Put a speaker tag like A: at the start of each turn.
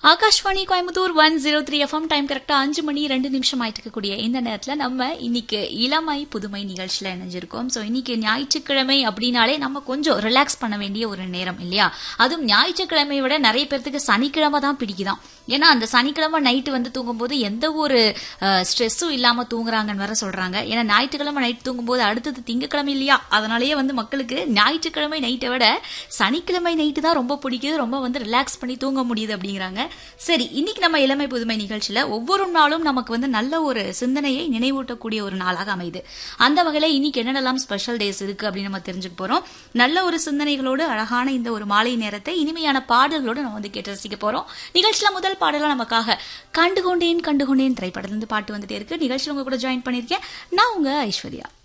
A: Akashvani Coimbatore one zero three FM time கரெக்டா அஞ்சு மணி ரெண்டு நிமிஷம் ஆயிட்டு இருக்கக்கூடிய இந்த நேரத்துல நம்ம இன்னைக்கு இளமை புதுமை நிகழ்ச்சியில இணைஞ்சிருக்கோம் ஸோ இன்னைக்கு ஞாயிற்றுக்கிழமை அப்படின்னாலே நம்ம கொஞ்சம் ரிலாக்ஸ் பண்ண வேண்டிய ஒரு நேரம் இல்லையா அதுவும் ஞாயிற்றுக்கிழமையை விட நிறைய பேர்த்துக்கு சனிக்கிழமை தான் பிடிக்குதாம் ஏன்னா அந்த சனிக்கிழமை நைட்டு வந்து தூங்கும்போது எந்த ஒரு ஸ்ட்ரெஸ்ஸும் இல்லாம தூங்குறாங்கன்னு வேற சொல்றாங்க ஏன்னா ஞாயிற்றுக்கிழமை நைட் தூங்கும்போது அடுத்தது திங்கக்கிழமை இல்லையா அதனாலேயே வந்து மக்களுக்கு ஞாயிற்றுக்கிழமை நைட்டை விட சனிக்கிழமை நைட்டு தான் ரொம்ப பிடிக்குது ரொம்ப வந்து ரிலாக்ஸ் பண்ணி தூங்க முடியுது அப்படிங்கிறாங்க சரி இன்னைக்கு நம்ம இளமை புதுமை நிகழ்ச்சியில ஒவ்வொரு நாளும் நமக்கு வந்து நல்ல ஒரு சிந்தனையை நினைவூட்டக்கூடிய ஒரு நாளாக அமையுது அந்த வகையில இன்னைக்கு என்னென்னலாம் ஸ்பெஷல் டேஸ் இருக்கு அப்படின்னு நம்ம தெரிஞ்சுக்க போறோம் நல்ல ஒரு சிந்தனைகளோடு அழகான இந்த ஒரு மாலை நேரத்தை இனிமையான பாடல்களோடு நம்ம வந்து கேட்டு ரசிக்க போறோம் நிகழ்ச்சியில முதல் பாடலாம் நமக்காக கண்டுகொண்டேன் கண்டுகொண்டேன் திரைப்படத்துல இருந்து பாட்டு வந்துட்டே இருக்கு நிகழ்ச்சியில் உங்க கூட ஜாயின் பண்ணிருக்கேன் நான் உங்க ஐஸ்வர்யா